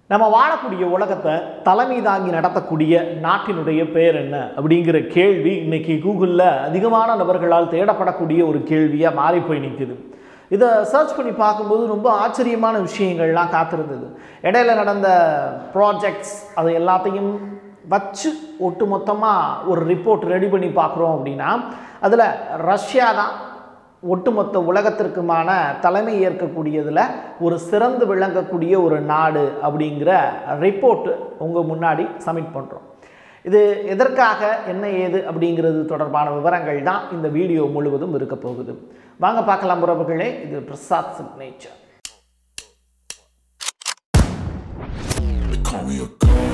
நம்ம வாழக்கூடிய உலகத்தை தலைமை தாங்கி நடத்தக்கூடிய நாட்டினுடைய பெயர் என்ன அப்படிங்கிற கேள்வி இன்னைக்கு கூகுளில் அதிகமான நபர்களால் தேடப்படக்கூடிய ஒரு கேள்வியாக மாறி போய் நிற்குது இதை சர்ச் பண்ணி பார்க்கும்போது ரொம்ப ஆச்சரியமான விஷயங்கள்லாம் காத்திருந்தது இடையில நடந்த ப்ராஜெக்ட்ஸ் அது எல்லாத்தையும் வச்சு ஒட்டு மொத்தமாக ஒரு ரிப்போர்ட் ரெடி பண்ணி பார்க்குறோம் அப்படின்னா அதில் ரஷ்யா தான் ஒட்டுமொத்த உலகத்திற்குமான தலைமை ஏற்கக்கூடியதில் ஒரு சிறந்து விளங்கக்கூடிய ஒரு நாடு அப்படிங்கிற ரிப்போர்ட்டு உங்கள் முன்னாடி சப்மிட் பண்ணுறோம் இது எதற்காக என்ன ஏது அப்படிங்கிறது தொடர்பான விவரங்கள் தான் இந்த வீடியோ முழுவதும் இருக்க போகுது வாங்க பார்க்கலாம் உறவுகளே இது Prasad signature They call me a god.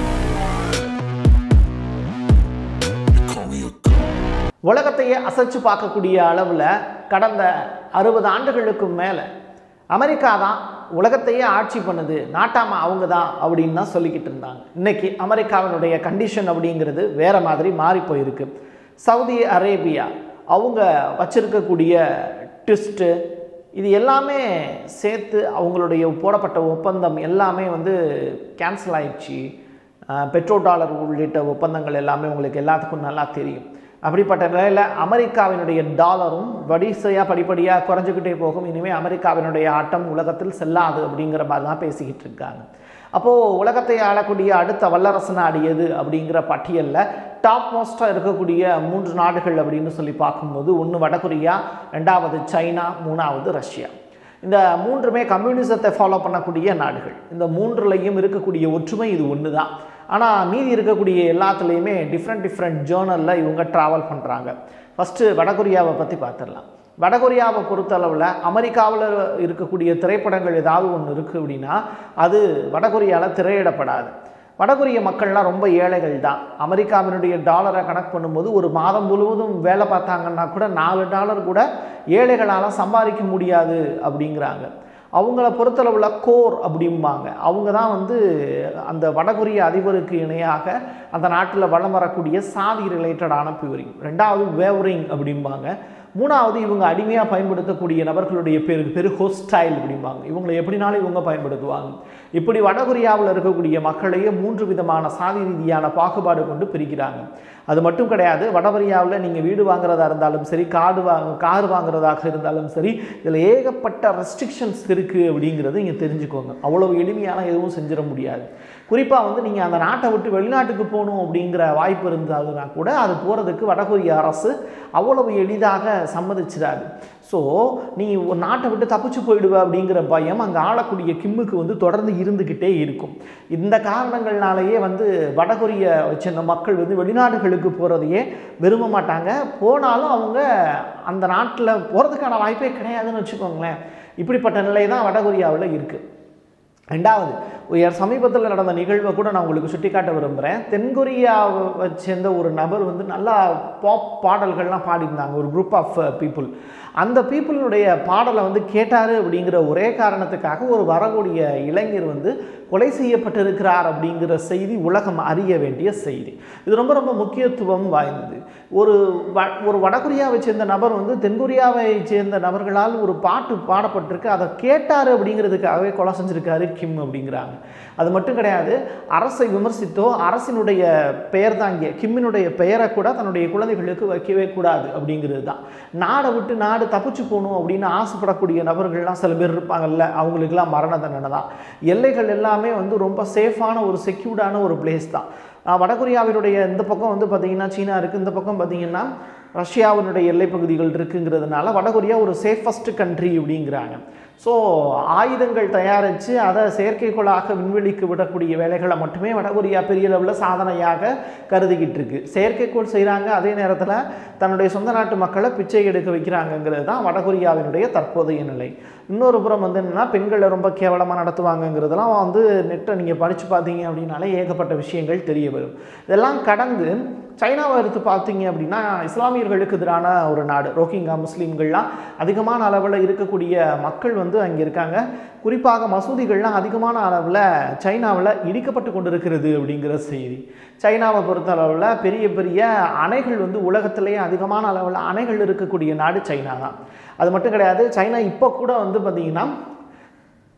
They call me a god. உலகத்தையே அசைச்சு பார்க்கக்கூடிய அளவில் கடந்த அறுபது ஆண்டுகளுக்கு மேலே அமெரிக்கா தான் உலகத்தையே ஆட்சி பண்ணுது நாட்டாம அவங்க தான் அப்படின்னு தான் சொல்லிக்கிட்டு இருந்தாங்க இன்னைக்கு அமெரிக்காவினுடைய கண்டிஷன் அப்படிங்கிறது வேற மாதிரி மாறி போயிருக்கு சவுதி அரேபியா அவங்க வச்சிருக்கக்கூடிய ட்விஸ்ட்டு இது எல்லாமே சேர்த்து அவங்களுடைய போடப்பட்ட ஒப்பந்தம் எல்லாமே வந்து கேன்சல் ஆயிடுச்சு பெட்ரோ டாலர் உள்ளிட்ட ஒப்பந்தங்கள் எல்லாமே உங்களுக்கு எல்லாத்துக்கும் நல்லா தெரியும் அப்படிப்பட்ட நிலையில் அமெரிக்காவினுடைய டாலரும் வடிசையாக படிப்படியாக குறைஞ்சிக்கிட்டே போகும் இனிமேல் அமெரிக்காவினுடைய ஆட்டம் உலகத்தில் செல்லாது அப்படிங்கிற மாதிரி தான் பேசிக்கிட்டு இருக்காங்க அப்போது உலகத்தை ஆளக்கூடிய அடுத்த வல்லரசு நாடு எது அப்படிங்கிற பட்டியலில் டாப் மோஸ்ட்டாக இருக்கக்கூடிய மூன்று நாடுகள் அப்படின்னு சொல்லி பார்க்கும்போது ஒன்று வடகொரியா ரெண்டாவது சைனா மூணாவது ரஷ்யா இந்த மூன்றுமே கம்யூனிசத்தை ஃபாலோ பண்ணக்கூடிய நாடுகள் இந்த மூன்றுலையும் இருக்கக்கூடிய ஒற்றுமை இது ஒன்று தான் ஆனால் மீதி இருக்கக்கூடிய எல்லாத்துலேயுமே டிஃப்ரெண்ட் டிஃப்ரெண்ட் ஜேர்னலில் இவங்க ட்ராவல் பண்ணுறாங்க ஃபஸ்ட்டு வடகொரியாவை பற்றி பார்த்துடலாம் வடகொரியாவை பொறுத்தளவில் அமெரிக்காவில் இருக்கக்கூடிய திரைப்படங்கள் ஏதாவது ஒன்று இருக்குது அப்படின்னா அது வடகொரியாவில் திரையிடப்படாது வடகொரிய மக்கள்லாம் ரொம்ப ஏழைகள் தான் அமெரிக்காவினுடைய டாலரை கணக்கு பண்ணும்போது ஒரு மாதம் முழுவதும் வேலை பார்த்தாங்கன்னா கூட நாலு டாலர் கூட ஏழைகளால் சம்பாதிக்க முடியாது அப்படிங்கிறாங்க அவங்கள பொறுத்தளவில் கோர் அப்படிம்பாங்க அவங்க தான் வந்து அந்த வடகொரிய அதிபருக்கு இணையாக அந்த நாட்டில் வளம் வரக்கூடிய சாதி ரிலேட்டடான பியூரிங் ரெண்டாவது வேவரிங் அப்படிம்பாங்க மூணாவது இவங்க அடிமையாக பயன்படுத்தக்கூடிய நபர்களுடைய பேருக்கு பேர் ஹோஸ்டைல் அப்படிம்பாங்க இவங்களை எப்படினாலும் இவங்க பயன்படுத்துவாங்க இப்படி வடகொரியாவில் இருக்கக்கூடிய மக்களையே மூன்று விதமான சாதி ரீதியான பாகுபாடு கொண்டு பிரிக்கிறாங்க அது மட்டும் கிடையாது வடகொரியாவில் நீங்கள் வீடு வாங்குறதா இருந்தாலும் சரி காடு வாங்க கார் வாங்குறதாக இருந்தாலும் சரி இதில் ஏகப்பட்ட ரெஸ்ட்ரிக்ஷன்ஸ் இருக்குது அப்படிங்கிறது இங்கே தெரிஞ்சுக்கோங்க அவ்வளவு எளிமையான எதுவும் செஞ்சிட முடியாது குறிப்பாக வந்து நீங்கள் அந்த நாட்டை விட்டு வெளிநாட்டுக்கு போகணும் அப்படிங்கிற வாய்ப்பு இருந்ததுன்னா கூட அது போகிறதுக்கு வடகொரிய அரசு அவ்வளவு எளிதாக சம்மதிச்சிடாது ஸோ நீ ஒரு நாட்டை விட்டு தப்பிச்சு போயிடுவ அப்படிங்கிற பயம் அங்கே ஆளக்கூடிய கிம்முக்கு வந்து தொடர்ந்து இருந்துக்கிட்டே இருக்கும் இந்த காரணங்கள்னாலேயே வந்து வடகொரிய சேர்ந்த மக்கள் வந்து வெளிநாடுகளுக்கு போகிறதையே விரும்ப மாட்டாங்க போனாலும் அவங்க அந்த நாட்டில் போகிறதுக்கான வாய்ப்பே கிடையாதுன்னு வச்சுக்கோங்களேன் இப்படிப்பட்ட நிலை தான் வடகொரியாவில் இருக்குது ரெண்டாவது உயர் சமீபத்தில் நடந்த நிகழ்வை கூட நான் உங்களுக்கு சுட்டிக்காட்ட விரும்புகிறேன் தென்கொரியாவை சேர்ந்த ஒரு நபர் வந்து நல்லா பாப் பாடல்கள்லாம் பாடியிருந்தாங்க ஒரு குரூப் ஆஃப் பீப்புள் அந்த பீப்புளுடைய பாடலை வந்து கேட்டார் அப்படிங்கிற ஒரே காரணத்துக்காக ஒரு வரக்கூடிய இளைஞர் வந்து கொலை செய்யப்பட்டிருக்கிறார் அப்படிங்கிற செய்தி உலகம் அறிய வேண்டிய செய்தி இது ரொம்ப ரொம்ப முக்கியத்துவம் வாய்ந்தது ஒரு வ ஒரு வடகொரியாவை சேர்ந்த நபர் வந்து தென்கொரியாவை சேர்ந்த நபர்களால் ஒரு பாட்டு பாடப்பட்டிருக்கு அதை கேட்டார் அப்படிங்கிறதுக்காகவே கொலை செஞ்சிருக்காரு கிம் அப்படிங்கிறாங்க அது மட்டும் கிடையாது அரசை விமர்சித்தோ அரசினுடைய பெயர் தாங்கிய கிம்மினுடைய பெயரை கூட தன்னுடைய குழந்தைகளுக்கு வைக்கவே கூடாது அப்படிங்கிறது தான் நாடை விட்டு நாடு தப்பிச்சு போகணும் அப்படின்னு ஆசைப்படக்கூடிய நபர்கள்லாம் சில பேர் இருப்பாங்கல்ல அவங்களுக்கெல்லாம் மரண தண்டனை தான் எல்லைகள் எல்லாமே வந்து ரொம்ப சேஃபான ஒரு செக்யூர்டான ஒரு பிளேஸ் தான் ஆஹ் வடகொரியாவினுடைய இந்த பக்கம் வந்து பார்த்திங்கன்னா சீனா இருக்குது இந்த பக்கம் பார்த்திங்கன்னா ரஷ்யாவினுடைய எல்லைப் பகுதிகள் இருக்குங்கிறதுனால வடகொரியா ஒரு சேஃபஸ்ட் கண்ட்ரி அப்படிங்கிறாங்க ஸோ ஆயுதங்கள் தயாரித்து அதை செயற்கைக்கோளாக விண்வெளிக்கு விடக்கூடிய வேலைகளை மட்டுமே வடகொரியா பெரிய அளவில் சாதனையாக கருதிக்கிட்டு இருக்கு செயற்கைக்கோள் செய்கிறாங்க அதே நேரத்தில் தன்னுடைய சொந்த நாட்டு மக்களை பிச்சை எடுக்க வைக்கிறாங்கங்கிறது தான் வடகொரியாவினுடைய தற்போதைய நிலை இன்னொரு புறம் வந்து என்னென்னா பெண்களை ரொம்ப கேவலமாக நடத்துவாங்கங்கிறதெல்லாம் வந்து நெட்டை நீங்கள் படித்து பார்த்தீங்க அப்படின்னாலே ஏகப்பட்ட விஷயங்கள் தெரிய வரும் இதெல்லாம் கடந்து சைனாவை எடுத்து பார்த்தீங்க அப்படின்னா இஸ்லாமியர்களுக்கு எதிரான ஒரு நாடு ரோஹிங்கா முஸ்லீம்கள்லாம் அதிகமான அளவில் இருக்கக்கூடிய மக்கள் வந்து அங்கே இருக்காங்க குறிப்பாக மசூதிகள்லாம் அதிகமான அளவில் சைனாவில் இடிக்கப்பட்டு கொண்டிருக்கிறது அப்படிங்கிற செய்தி சைனாவை பொறுத்த அளவில் பெரிய பெரிய அணைகள் வந்து உலகத்திலேயே அதிகமான அளவில் அணைகள் இருக்கக்கூடிய நாடு சைனா தான் அது மட்டும் கிடையாது சைனா இப்போ கூட வந்து பார்த்திங்கன்னா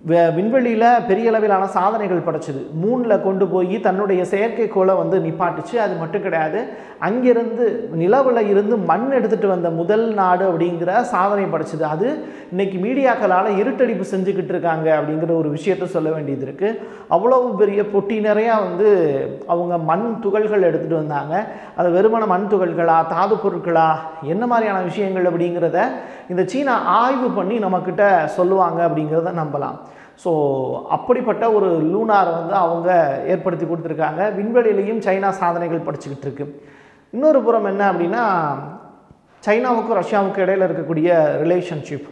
வே- விண்வெளியில் பெரிய அளவிலான சாதனைகள் படைச்சது மூணில் கொண்டு போய் தன்னுடைய செயற்கைக்கோளை வந்து நிப்பாட்டுச்சு அது மட்டும் கிடையாது அங்கிருந்து நிலவில் இருந்து மண் எடுத்துகிட்டு வந்த முதல் நாடு அப்படிங்கிற சாதனை படைச்சது அது இன்னைக்கு மீடியாக்களால் இருட்டடிப்பு செஞ்சுக்கிட்டு இருக்காங்க அப்படிங்கிற ஒரு விஷயத்த சொல்ல வேண்டியது இருக்குது அவ்வளவு பெரிய பொட்டி நிறையா வந்து அவங்க மண் துகள்கள் எடுத்துகிட்டு வந்தாங்க அது வெறுமன மண் துகள்களா தாது பொருட்களா என்ன மாதிரியான விஷயங்கள் அப்படிங்கிறத இந்த சீனா ஆய்வு பண்ணி நம்மக்கிட்ட சொல்லுவாங்க அப்படிங்கிறத நம்பலாம் ஸோ அப்படிப்பட்ட ஒரு லூனாரை வந்து அவங்க ஏற்படுத்தி கொடுத்துருக்காங்க விண்வெளியிலையும் சைனா சாதனைகள் படிச்சுக்கிட்டு இருக்கு இன்னொரு புறம் என்ன அப்படின்னா சைனாவுக்கும் ரஷ்யாவுக்கும் இடையில இருக்கக்கூடிய ரிலேஷன்ஷிப்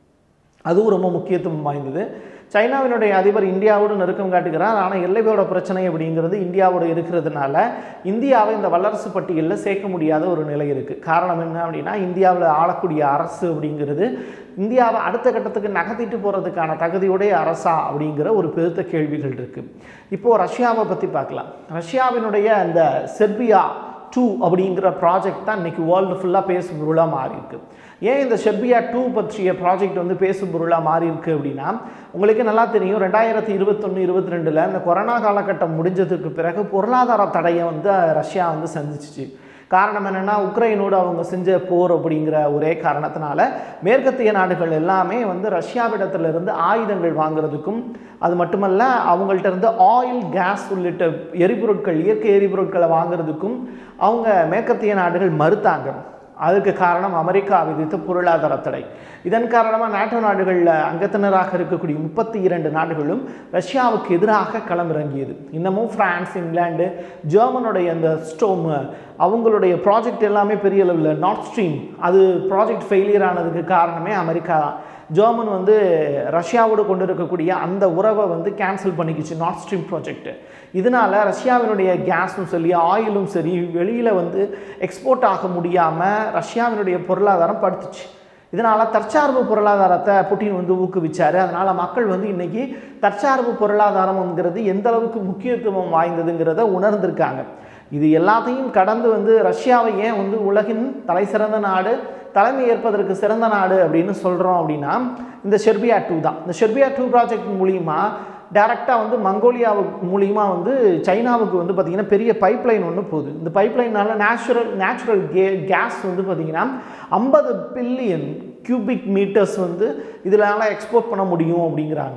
அதுவும் ரொம்ப முக்கியத்துவம் வாய்ந்தது சைனாவினுடைய அதிபர் இந்தியாவோடு நெருக்கம் காட்டுகிறார் ஆனால் எல்லையோட பிரச்சனை அப்படிங்கிறது இந்தியாவோட இருக்கிறதுனால இந்தியாவை இந்த வல்லரசு பட்டியலில் சேர்க்க முடியாத ஒரு நிலை இருக்குது காரணம் என்ன அப்படின்னா இந்தியாவில் ஆளக்கூடிய அரசு அப்படிங்கிறது இந்தியாவை அடுத்த கட்டத்துக்கு நகர்த்திட்டு போகிறதுக்கான தகுதியுடைய அரசா அப்படிங்கிற ஒரு பெருத்த கேள்விகள் இருக்குது இப்போது ரஷ்யாவை பற்றி பார்க்கலாம் ரஷ்யாவினுடைய இந்த செர்பியா டூ அப்படிங்கிற ப்ராஜெக்ட் தான் இன்றைக்கி வேர்ல்டு ஃபுல்லாக பேசும் பொருளாக மாறி இருக்கு ஏன் இந்த ஷெர்பியா டூ பற்றிய ப்ராஜெக்ட் வந்து பேசும் பொருளாக மாறி இருக்கு அப்படின்னா உங்களுக்கு நல்லா தெரியும் ரெண்டாயிரத்தி இருபத்தொன்று இருபத்தி ரெண்டில் இந்த கொரோனா காலகட்டம் முடிஞ்சதுக்கு பிறகு பொருளாதார தடையை வந்து ரஷ்யா வந்து சந்திச்சிச்சு காரணம் என்னென்னா உக்ரைனோடு அவங்க செஞ்ச போர் அப்படிங்கிற ஒரே காரணத்தினால மேற்கத்திய நாடுகள் எல்லாமே வந்து ரஷ்யாவிடத்திலிருந்து ஆயுதங்கள் வாங்குறதுக்கும் அது மட்டுமல்ல அவங்கள்ட்ட இருந்து ஆயில் கேஸ் உள்ளிட்ட எரிபொருட்கள் இயற்கை எரிபொருட்களை வாங்குறதுக்கும் அவங்க மேற்கத்திய நாடுகள் மறுத்தாங்க அதுக்கு காரணம் அமெரிக்கா விதித்த பொருளாதார தடை இதன் காரணமாக நாட்டோ நாடுகளில் அங்கத்தினராக இருக்கக்கூடிய முப்பத்தி இரண்டு நாடுகளும் ரஷ்யாவுக்கு எதிராக களமிறங்கியது இன்னமும் பிரான்ஸ் இங்கிலாந்து ஜெர்மனுடைய அந்த ஸ்டோம் அவங்களுடைய ப்ராஜெக்ட் எல்லாமே பெரிய அளவில் நார்த் ஸ்ட்ரீம் அது ப்ராஜெக்ட் ஃபெயிலியர் ஆனதுக்கு காரணமே அமெரிக்கா தான் ஜெர்மன் வந்து ரஷ்யாவோடு கொண்டு இருக்கக்கூடிய அந்த உறவை வந்து கேன்சல் பண்ணிக்கிச்சு நார்த் ஸ்ட்ரீம் ப்ராஜெக்ட் இதனால ரஷ்யாவினுடைய கேஸும் சரி ஆயிலும் சரி வெளியில் வந்து எக்ஸ்போர்ட் ஆக முடியாமல் ரஷ்யாவினுடைய பொருளாதாரம் படுத்துச்சு இதனால் தற்சார்பு பொருளாதாரத்தை புட்டின் வந்து ஊக்குவிச்சார் அதனால் மக்கள் வந்து இன்றைக்கி தற்சார்பு பொருளாதாரம்ங்கிறது எந்த அளவுக்கு முக்கியத்துவம் வாய்ந்ததுங்கிறத உணர்ந்திருக்காங்க இது எல்லாத்தையும் கடந்து வந்து ரஷ்யாவை ஏன் வந்து உலகின் தலை சிறந்த நாடு தலைமை ஏற்பதற்கு சிறந்த நாடு அப்படின்னு சொல்கிறோம் அப்படின்னா இந்த ஷெர்பியா டூ தான் இந்த ஷெர்பியா டூ ப்ராஜெக்ட் மூலிமா டேரெக்டாக வந்து மங்கோலியாவுக்கு மூலிமா வந்து சைனாவுக்கு வந்து பார்த்திங்கன்னா பெரிய பைப்லைன் ஒன்று போகுது இந்த பைப்லைனால நேச்சுரல் நேச்சுரல் கே கேஸ் வந்து பார்த்திங்கன்னா ஐம்பது பில்லியன் கியூபிக் மீட்டர்ஸ் வந்து இதனால எக்ஸ்போர்ட் பண்ண முடியும் அப்படிங்கிறாங்க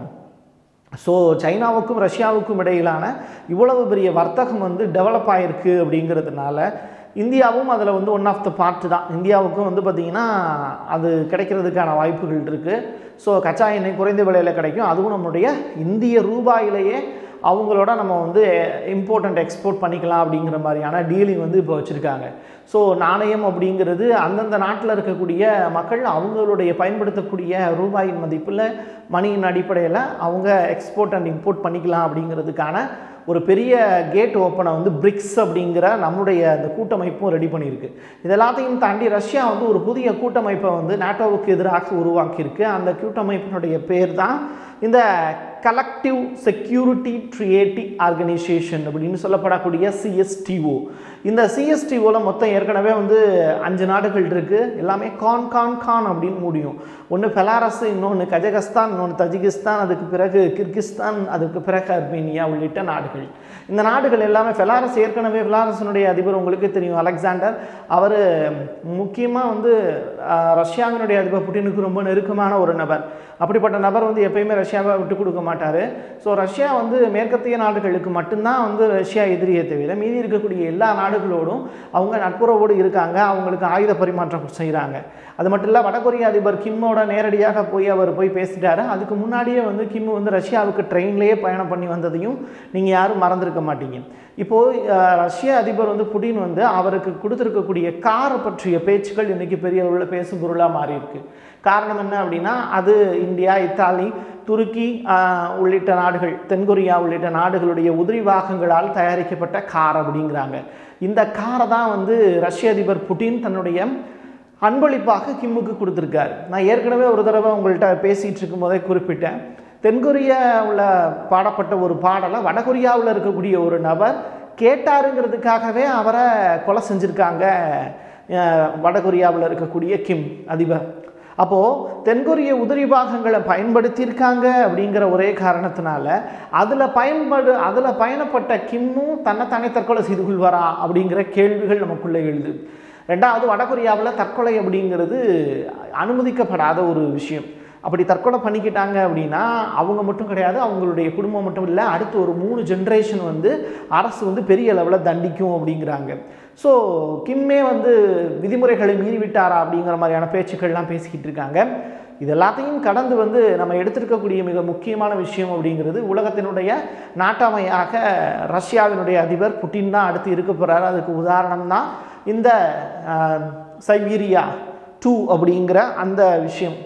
ஸோ சைனாவுக்கும் ரஷ்யாவுக்கும் இடையிலான இவ்வளவு பெரிய வர்த்தகம் வந்து டெவலப் ஆகிருக்கு அப்படிங்கிறதுனால இந்தியாவும் அதில் வந்து ஒன் ஆஃப் த பார்ட் தான் இந்தியாவுக்கும் வந்து பார்த்திங்கன்னா அது கிடைக்கிறதுக்கான வாய்ப்புகள் இருக்குது ஸோ கச்சா எண்ணெய் குறைந்த விலையில் கிடைக்கும் அதுவும் நம்மளுடைய இந்திய ரூபாயிலேயே அவங்களோட நம்ம வந்து இம்போர்ட்டண்ட் எக்ஸ்போர்ட் பண்ணிக்கலாம் அப்படிங்கிற மாதிரியான டீலிங் வந்து இப்போ வச்சுருக்காங்க ஸோ நாணயம் அப்படிங்கிறது அந்தந்த நாட்டில் இருக்கக்கூடிய மக்கள் அவங்களுடைய பயன்படுத்தக்கூடிய ரூபாயின் மதிப்பில் மணியின் அடிப்படையில் அவங்க எக்ஸ்போர்ட் அண்ட் இம்போர்ட் பண்ணிக்கலாம் அப்படிங்கிறதுக்கான ஒரு பெரிய கேட் ஓப்பனை வந்து பிரிக்ஸ் அப்படிங்கிற நம்முடைய அந்த கூட்டமைப்பும் ரெடி பண்ணியிருக்கு இது எல்லாத்தையும் தாண்டி ரஷ்யா வந்து ஒரு புதிய கூட்டமைப்பை வந்து நாட்டோவுக்கு எதிராக உருவாக்கியிருக்கு அந்த கூட்டமைப்பினுடைய பேர் தான் இந்த கலெக்டிவ் செக்யூரிட்டி ட்ரியேட்டி ஆர்கனைசேஷன் அப்படின்னு சொல்லப்படக்கூடிய சிஎஸ்டிஓ இந்த சிஎஸ்டிஓவில் மொத்தம் ஏற்கனவே வந்து அஞ்சு நாடுகள் இருக்குது எல்லாமே கான் கான் கான் அப்படின்னு முடியும் ஒன்று பெலாரஸ் இன்னொன்று கஜகஸ்தான் இன்னொன்று தஜிகிஸ்தான் அதுக்கு பிறகு கிர்கிஸ்தான் அதுக்கு பிறகு அர்மேனியா உள்ளிட்ட நாடுகள் இந்த நாடுகள் எல்லாமே பெலாரஸ் ஏற்கனவே பெலாரஸினுடைய அதிபர் உங்களுக்கு தெரியும் அலெக்சாண்டர் அவர் முக்கியமாக வந்து அஹ், ரஷ்யாவினுடைய அதிபர் புட்டினுக்கு ரொம்ப நெருக்கமான ஒரு நபர் அப்படிப்பட்ட நபர் வந்து எப்பயுமே ரஷ்யாவை விட்டு கொடுக்க மாட்டார் ஸோ ரஷ்யா வந்து மேற்கத்திய நாடுகளுக்கு மட்டும்தான் வந்து ரஷ்யா எதிரியை தவிர மீதி இருக்கக்கூடிய எல்லா நாடுகளோடும் அவங்க நட்புறவோடு இருக்காங்க அவங்களுக்கு ஆயுத பரிமாற்றம் செய்கிறாங்க அது மட்டும் இல்லை வடகொரிய அதிபர் கிம்மோட நேரடியாக போய் அவர் போய் பேசிட்டாரு அதுக்கு முன்னாடியே வந்து கிம் வந்து ரஷ்யாவுக்கு ட்ரெயின்லேயே பயணம் பண்ணி வந்ததையும் நீங்கள் யாரும் மறந்துருக்க மாட்டீங்க இப்போது அஹ், ரஷ்ய அதிபர் வந்து புடின் வந்து அவருக்கு கொடுத்துருக்கக்கூடிய காரை பற்றிய பேச்சுக்கள் இன்றைக்கி பெரிய அளவில் பேசும் பொருளாக மாறி இருக்கு காரணம் என்ன அப்படின்னா அது இந்தியா இத்தாலி துருக்கி ஆஹ், உள்ளிட்ட நாடுகள் தென்கொரியா உள்ளிட்ட நாடுகளுடைய உதிரி வாகங்களால் தயாரிக்கப்பட்ட கார் அப்படிங்கிறாங்க இந்த காரை தான் வந்து ரஷ்ய அதிபர் புட்டின் தன்னுடைய அன்பளிப்பாக கிம்முக்கு கொடுத்துருக்காரு நான் ஏற்கனவே ஒரு தடவை உங்கள்கிட்ட பேசிகிட்டு இருக்கும் போதே குறிப்பிட்டேன் தென்கொரியாவில் பாடப்பட்ட ஒரு பாடலை வடகொரியாவில் இருக்கக்கூடிய ஒரு நபர் கேட்டாருங்கிறதுக்காகவே அவரை கொலை செஞ்சுருக்காங்க அஹ், வடகொரியாவில் இருக்கக்கூடிய கிம் அதிபர் அப்போது தென்கொரிய உதிரி பாகங்களை பயன்படுத்தியிருக்காங்க அப்படிங்கிற ஒரே காரணத்தினால அதில் பயன்படு அதில் பயணப்பட்ட கிம்மும் தன்னைத்தானே தற்கொலை செய்து கொள்வாரா அப்படிங்கிற கேள்விகள் நமக்குள்ளே எழுது ரெண்டாவது வடகொரியாவில் தற்கொலை அப்படிங்கிறது அனுமதிக்கப்படாத ஒரு விஷயம் அப்படி தற்கொலை பண்ணிக்கிட்டாங்க அப்படின்னா அவங்க மட்டும் கிடையாது அவங்களுடைய குடும்பம் மட்டும் இல்லை அடுத்து ஒரு மூணு ஜென்ரேஷன் வந்து அரசு வந்து பெரிய அளவில் தண்டிக்கும் அப்படிங்கிறாங்க ஸோ கிம்மே வந்து விதிமுறைகளை மீறிவிட்டாரா அப்படிங்கிற மாதிரியான பேச்சுக்கள்லாம் பேசிக்கிட்டு இருக்காங்க இது எல்லாத்தையும் கடந்து வந்து நம்ம எடுத்திருக்கக்கூடிய மிக முக்கியமான விஷயம் அப்படிங்கிறது உலகத்தினுடைய நாட்டாமையாக ரஷ்யாவினுடைய அதிபர் புட்டின் தான் அடுத்து இருக்க போகிறாரு அதுக்கு உதாரணம் தான் இந்த ஆஹ், சைபீரியா டூ அப்படிங்கிற அந்த விஷயம்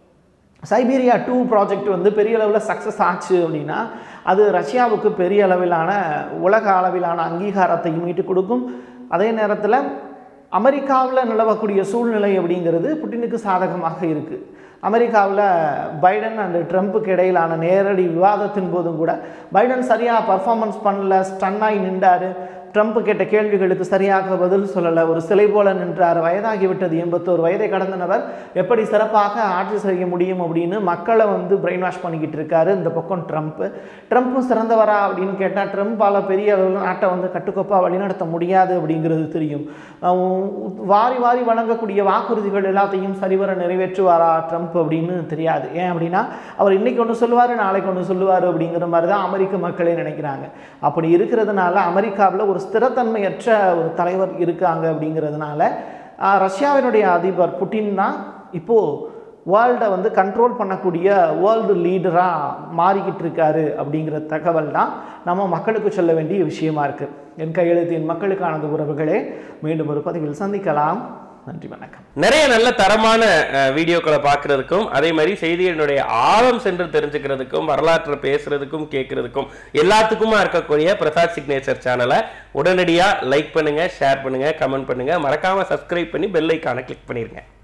சைபீரியா டூ ப்ராஜெக்ட் வந்து பெரிய அளவில் சக்ஸஸ் ஆச்சு அப்படின்னா அது ரஷ்யாவுக்கு பெரிய அளவிலான உலக அளவிலான அங்கீகாரத்தையும் மீட்டு கொடுக்கும் அதே நேரத்தில் அமெரிக்காவில் நிலவக்கூடிய சூழ்நிலை அப்படிங்கிறது புட்டினுக்கு சாதகமாக இருக்குது அமெரிக்காவில் பைடன் அண்ட் ட்ரம்ப்புக்கு இடையிலான நேரடி விவாதத்தின் போதும் கூட பைடன் சரியாக பர்ஃபார்மன்ஸ் பண்ணல ஸ்டன்னாகி நின்றாரு ட்ரம்ப் கேட்ட கேள்விகளுக்கு சரியாக பதில் சொல்லலை ஒரு சிலை போல நின்றார் வயதாகிவிட்டது எண்பத்தோரு வயதை கடந்த நபர் எப்படி சிறப்பாக ஆட்சி செய்ய முடியும் அப்படின்னு மக்களை வந்து பிரெயின் வாஷ் பண்ணிக்கிட்டு இருக்காரு இந்த பக்கம் ட்ரம்ப் ட்ரம்ப்பும் சிறந்தவரா அப்படின்னு கேட்டால் ட்ரம்ப்பால் பெரிய அளவில் நாட்டை வந்து கட்டுக்கோப்பாக வழிநடத்த முடியாது அப்படிங்கிறது தெரியும் அஹ் வாரி வாரி வழங்கக்கூடிய வாக்குறுதிகள் எல்லாத்தையும் சரிவர நிறைவேற்றுவாரா ட்ரம்ப் அப்படின்னு தெரியாது ஏன் அப்படின்னா அவர் இன்னைக்கு ஒன்று சொல்லுவார் நாளைக்கு ஒன்று சொல்லுவார் அப்படிங்கிற மாதிரி தான் அமெரிக்க மக்களே நினைக்கிறாங்க அப்படி இருக்கிறதுனால அமெரிக்காவில் ஒரு ஸ்திரத்தன்மையற்ற ஒரு தலைவர் இருக்காங்க அப்படிங்கிறதுனால ஆஹ், ரஷ்யாவினுடைய அதிபர் புட்டின் தான் இப்போது வேர்ல்டை வந்து கண்ட்ரோல் பண்ணக்கூடிய வேர்ல்டு லீடராக மாறிக்கிட்டு இருக்காரு அப்படிங்கிற தகவல் தான் நம்ம மக்களுக்கு சொல்ல வேண்டிய விஷயமா இருக்குது என் கையெழுத்து என் மக்களுக்கானது உறவுகளே மீண்டும் ஒரு பதிவில் சந்திக்கலாம் நன்றி வணக்கம் நிறைய நல்ல தரமான அஹ், வீடியோக்களை பார்க்கறதுக்கும் அதே மாதிரி செய்திகளினுடைய ஆழம் சென்று தெரிஞ்சுக்கிறதுக்கும் வரலாற்றை பேசுறதுக்கும் கேட்கறதுக்கும் எல்லாத்துக்குமா இருக்கக்கூடிய பிரசாத் சிக்னேச்சர் சேனலை உடனடியாக லைக் பண்ணுங்க ஷேர் பண்ணுங்க கமெண்ட் பண்ணுங்க மறக்காம சப்ஸ்கிரைப் பண்ணி பெல் ஐக்கானை கிளிக் பண்ணிருங்க